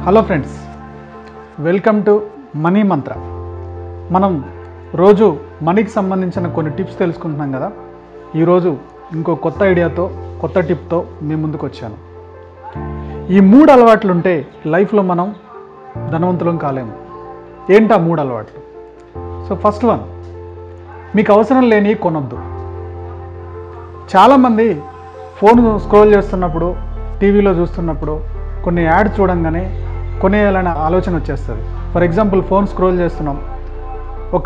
hello friends welcome to money Mantra మనం రోజు మనీకి సంబంధించిన కొన్ని టిప్స్ తెలుసుకుంటున్నాం కదా ఈరోజు ఇంకో కొత్త ఐడియాతో కొత్త టిప్తో మీ ముందుకు వచ్చాను ఈ మూడు అలవాట్లు ఉంటే లైఫ్లో మనం ధనవంతులం కాలేము ఏంటి ఆ మూడు అలవాట్లు సో ఫస్ట్ వన్ మీకు అవసరం లేని కొనొద్దు చాలామంది ఫోన్ స్క్రోల్ చేస్తున్నప్పుడు టీవీలో చూస్తున్నప్పుడు కొన్ని యాడ్ చూడంగానే కొనేయాలనే ఆలోచన వచ్చేస్తుంది ఫర్ ఎగ్జాంపుల్ ఫోన్ స్క్రోల్ చేస్తున్నాం ఒక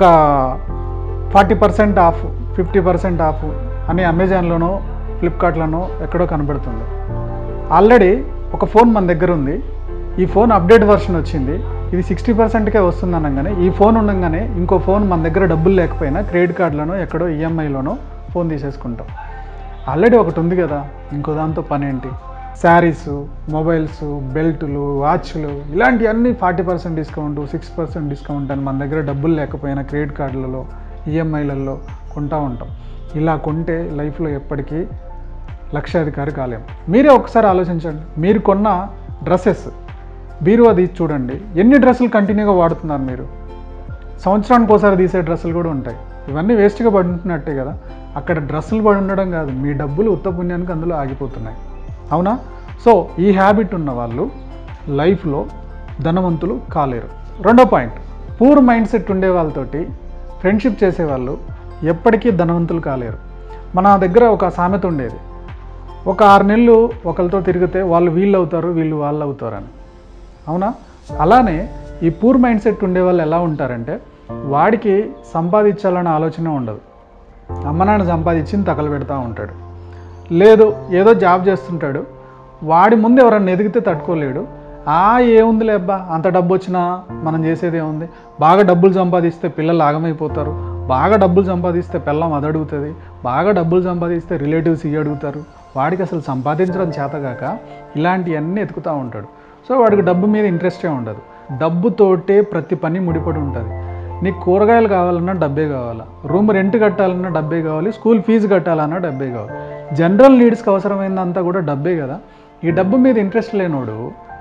forty percent off fifty percent off అని అమెజాన్లోనో ఫ్లిప్కార్ట్లోనో ఎక్కడో కనబడుతుంది ఆల్రెడీ ఒక ఫోన్ మన దగ్గర ఉంది ఈ ఫోన్ అప్డేట్ వర్షన్ వచ్చింది ఇది సిక్స్టీ పర్సెంట్కే వస్తుంది అనగానే ఈ ఫోన్ ఉండగానే ఇంకో ఫోన్ మన దగ్గర డబ్బులు లేకపోయినా క్రెడిట్ కార్డులోనో ఎక్కడో ఈఎంఐలోనో ఫోన్ తీసేసుకుంటాం ఆల్రెడీ ఒకటి ఉంది కదా ఇంకో దాంతో పని ఏంటి శారీస్ మొబైల్స్ బెల్టులు వాచ్లు ఇలాంటివన్నీ forty percent discount six percent discount అని మన దగ్గర డబ్బులు లేకపోయినా క్రెడిట్ కార్డులలో ఈఎంఐలలో కొంటా ఉంటాం ఇలా కొంటే లైఫ్లో ఎప్పటికీ లక్షాధికారి కాలేం మీరే ఒకసారి ఆలోచించండి మీరు కొన్న డ్రెస్సెస్ బీరువా తీసి చూడండి ఎన్ని డ్రెస్సులు కంటిన్యూగా వాడుతున్నారు మీరు సంవత్సరానికి ఒకసారి తీసే డ్రెస్సులు కూడా ఉంటాయి ఇవన్నీ వేస్ట్గా పడి ఉంటున్నట్టే కదా అక్కడ డ్రెస్సులు పడి ఉండడం కాదు మీ డబ్బులు ఉత్త పుణ్యానికి అందులో ఆగిపోతున్నాయి అవునా సో ఈ హ్యాబిట్ ఉన్న వాళ్ళు లైఫ్లో ధనవంతులు కాలేరు రెండో పాయింట్ పూర్ మైండ్ సెట్ ఉండే వాళ్ళతోటి ఫ్రెండ్షిప్ చేసేవాళ్ళు ఎప్పటికీ ధనవంతులు కాలేరు మన దగ్గర ఒక సామెత ఉండేది ఒక ఆరు నెలలు ఒకరితో తిరిగితే వాళ్ళు వీళ్ళు అవుతారు వీళ్ళు వాళ్ళు అవుతారని అవునా అలానే ఈ పూర్ మైండ్ సెట్ ఉండే వాళ్ళు ఎలా ఉంటారంటే వాడికి సంపాదించాలన్న ఆలోచన ఉండదు అమ్మ నాన్న సంపాదించింది తగలు పెడతా ఉంటాడు లేదు ఏదో జాబ్ చేస్తుంటాడు వాడి ముందు ఎవరన్నా ఎదిగితే తట్టుకోలేడు ఆ ఏముందిలే అబ్బా అంత డబ్బు వచ్చినా మనం చేసేది ఏముంది బాగా డబ్బులు సంపాదిస్తే పిల్లలు ఆగమైపోతారు బాగా డబ్బులు సంపాదిస్తే పిల్లం అది అడుగుతుంది బాగా డబ్బులు సంపాదిస్తే రిలేటివ్స్ ఇవి అడుగుతారు వాడికి అసలు సంపాదించడం చేతగాక ఇలాంటివన్నీ ఎతుకుతూ ఉంటాడు సో వాడికి డబ్బు మీద ఇంట్రెస్టే ఉండదు డబ్బుతోటే ప్రతి పని ముడిపడి ఉంటుంది నీకు కూరగాయలు కావాలన్నా డబ్బే కావాలా రూమ్ రెంట్ కట్టాలన్నా డబ్బే కావాలి స్కూల్ ఫీజు కట్టాలన్నా డబ్బే కావాలి జనరల్ నీడ్స్కి అవసరమైందంతా కూడా డబ్బే కదా ఈ డబ్బు మీద ఇంట్రెస్ట్ లేనోడు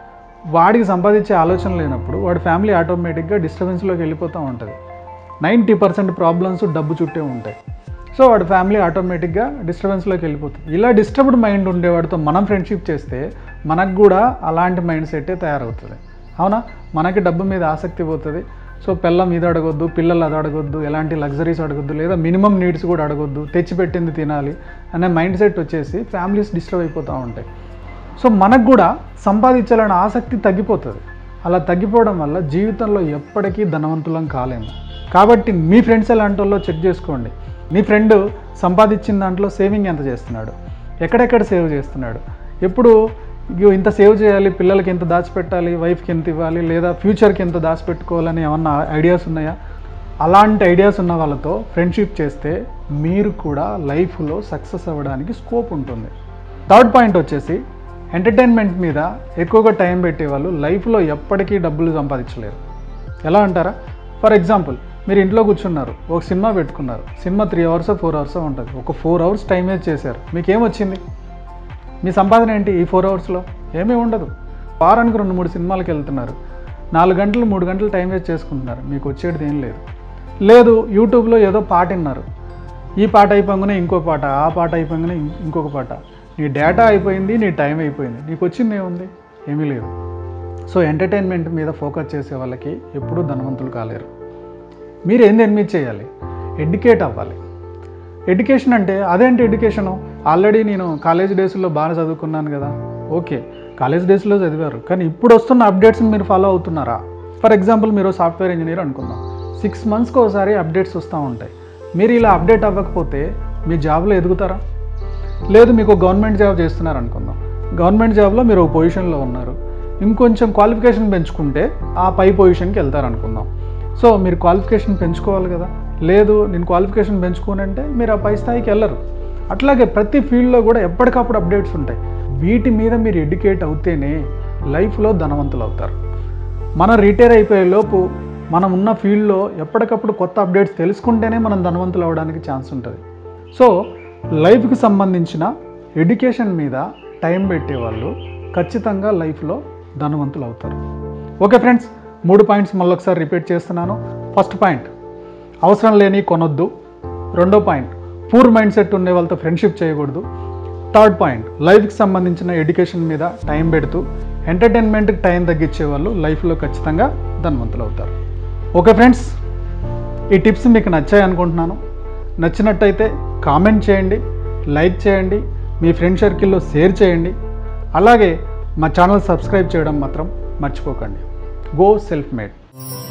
వాడికి సంపాదించే ఆలోచన లేనప్పుడు వాడి ఫ్యామిలీ ఆటోమేటిక్గా డిస్టర్బెన్స్లోకి వెళ్ళిపోతూ ఉంటుంది నైంటీ పర్సెంట్ ప్రాబ్లమ్స్ డబ్బు చుట్టే ఉంటాయి సో వాడి ఫ్యామిలీ ఆటోమేటిక్గా డిస్టర్బెన్స్లోకి వెళ్ళిపోతుంది ఇలా డిస్టర్బ్డ్ మైండ్ ఉండేవాడితో మనం ఫ్రెండ్షిప్ చేస్తే మనకు కూడా అలాంటి మైండ్ సెట్టే తయారవుతుంది అవునా మనకి డబ్బు మీద ఆసక్తి పోతుంది సో పిల్లం ఇది అడగొద్దు పిల్లలు అది అడగొద్దు ఎలాంటి లగ్జరీస్ అడగొద్దు లేదా మినిమం నీడ్స్ కూడా అడగొద్దు తెచ్చిపెట్టింది తినాలి అనే మైండ్ సెట్ వచ్చేసి ఫ్యామిలీస్ డిస్టర్బ్ అయిపోతూ ఉంటాయి సో మనకు కూడా సంపాదించాలనే ఆసక్తి తగ్గిపోతుంది అలా తగ్గిపోవడం వల్ల జీవితంలో ఎప్పటికీ ధనవంతులం కాలేము కాబట్టి మీ ఫ్రెండ్స్ ఎలాంటి వాళ్ళో చెక్ చేసుకోండి మీ ఫ్రెండ్ సంపాదించిన దాంట్లో సేవింగ్ ఎంత చేస్తున్నాడు ఎక్కడెక్కడ సేవ్ చేస్తున్నాడు ఎప్పుడు ఇగో ఇంత సేవ్ చేయాలి పిల్లలకి ఎంత దాచిపెట్టాలి వైఫ్కి ఎంత ఇవ్వాలి లేదా ఫ్యూచర్కి ఎంత దాచిపెట్టుకోవాలని ఏమన్నా ఐడియాస్ ఉన్నాయా అలాంటి ఐడియాస్ ఉన్న వాళ్ళతో ఫ్రెండ్షిప్ చేస్తే మీరు కూడా లైఫ్లో సక్సెస్ అవ్వడానికి స్కోప్ ఉంటుంది థర్డ్ పాయింట్ వచ్చేసి ఎంటర్టైన్మెంట్ మీద ఎక్కువగా టైం పెట్టే వాళ్ళు లైఫ్లో ఎప్పటికీ డబ్బులు సంపాదించలేరు ఎలా అంటారా ఫర్ ఎగ్జాంపుల్ మీరు ఇంట్లో కూర్చున్నారు ఒక సినిమా పెట్టుకున్నారు cinema three hours four hours ఉంటుంది ఒక ఫోర్ అవర్స్ టైం వేస్ట్ చేశారు మీకు ఏమొచ్చింది మీ సంపాదన ఏంటి ఈ ఫోర్ అవర్స్లో ఏమీ ఉండదు వారానికి రెండు మూడు సినిమాలకు వెళ్తున్నారు నాలుగు గంటలు మూడు గంటలు టైం వేస్ట్ చేసుకుంటున్నారు మీకు వచ్చేది ఏం లేదు లేదు యూట్యూబ్లో ఏదో పాట విన్నారు ఈ పాట అయిపోగానే ఇంకో పాట ఆ పాట అయిపోగానే ఇం- ఇంకొక పాట నీ డేటా అయిపోయింది నీ టైం అయిపోయింది నీకు వచ్చింది ఏముంది ఏమీ లేదు సో ఎంటర్టైన్మెంట్ మీద ఫోకస్ చేసే వాళ్ళకి ఎప్పుడూ ధనవంతులు కాలేరు మీరు ఏంది ఎన్మిట్ చేయాలి ఎడ్యుకేట్ అవ్వాలి ఎడ్యుకేషన్ అంటే అదేంటి ఎడ్యుకేషను ఆల్రెడీ నేను కాలేజ్ డేస్లో బాగా చదువుకున్నాను కదా ఓకే కాలేజ్ డేస్లో చదివారు కానీ ఇప్పుడు వస్తున్న అప్డేట్స్ని మీరు ఫాలో అవుతున్నారా ఫర్ ఎగ్జాంపుల్ మీరు సాఫ్ట్వేర్ ఇంజనీర్ అనుకుందాం సిక్స్ మంత్స్కి ఒకసారి అప్డేట్స్ వస్తూ ఉంటాయి మీరు ఇలా అప్డేట్ అవ్వకపోతే మీ జాబ్లో ఎదుగుతారా లేదు మీకు గవర్నమెంట్ జాబ్ చేస్తున్నారు అనుకుందాం గవర్నమెంట్ జాబ్లో మీరు ఒక పొజిషన్లో ఉన్నారు ఇంకొంచెం క్వాలిఫికేషన్ పెంచుకుంటే ఆ పై పొజిషన్కి వెళ్తారు అనుకుందాం సో మీరు క్వాలిఫికేషన్ పెంచుకోవాలి కదా లేదు నేను క్వాలిఫికేషన్ పెంచుకోనంటే మీరు ఆ పై స్థాయికి వెళ్ళరు అట్లాగే ప్రతి ఫీల్డ్లో కూడా ఎప్పటికప్పుడు అప్డేట్స్ ఉంటాయి వీటి మీద మీరు ఎడ్యుకేట్ అవుతేనే లైఫ్లో ధనవంతులు అవుతారు మనం రిటైర్ అయిపోయే లోపు మనం ఉన్న ఫీల్డ్లో ఎప్పటికప్పుడు కొత్త అప్డేట్స్ తెలుసుకుంటేనే మనం ధనవంతులు అవ్వడానికి ఛాన్స్ ఉంటుంది సో లైఫ్కి సంబంధించిన ఎడ్యుకేషన్ మీద టైం పెట్టేవాళ్ళు ఖచ్చితంగా లైఫ్లో ధనవంతులు అవుతారు ఓకే ఫ్రెండ్స్ మూడు పాయింట్స్ మళ్ళొకసారి రిపీట్ చేస్తున్నాను ఫస్ట్ పాయింట్ అవసరం లేని కొనొద్దు రెండో పాయింట్ పూర్ మైండ్ సెట్ ఉండే వాళ్ళతో ఫ్రెండ్షిప్ చేయకూడదు థర్డ్ పాయింట్ లైఫ్కి సంబంధించిన ఎడ్యుకేషన్ మీద టైం పెడుతూ ఎంటర్టైన్మెంట్కి టైం తగ్గించే వాళ్ళు లైఫ్లో ఖచ్చితంగా ధనవంతులు అవుతారు ఓకే ఫ్రెండ్స్ ఈ టిప్స్ మీకు నచ్చాయి అనుకుంటున్నాను నచ్చినట్టయితే కామెంట్ చేయండి లైక్ చేయండి మీ ఫ్రెండ్ సర్కిల్లో షేర్ చేయండి అలాగే మా ఛానల్ సబ్స్క్రైబ్ చేయడం మాత్రం మర్చిపోకండి గో సెల్ఫ్ మేడ్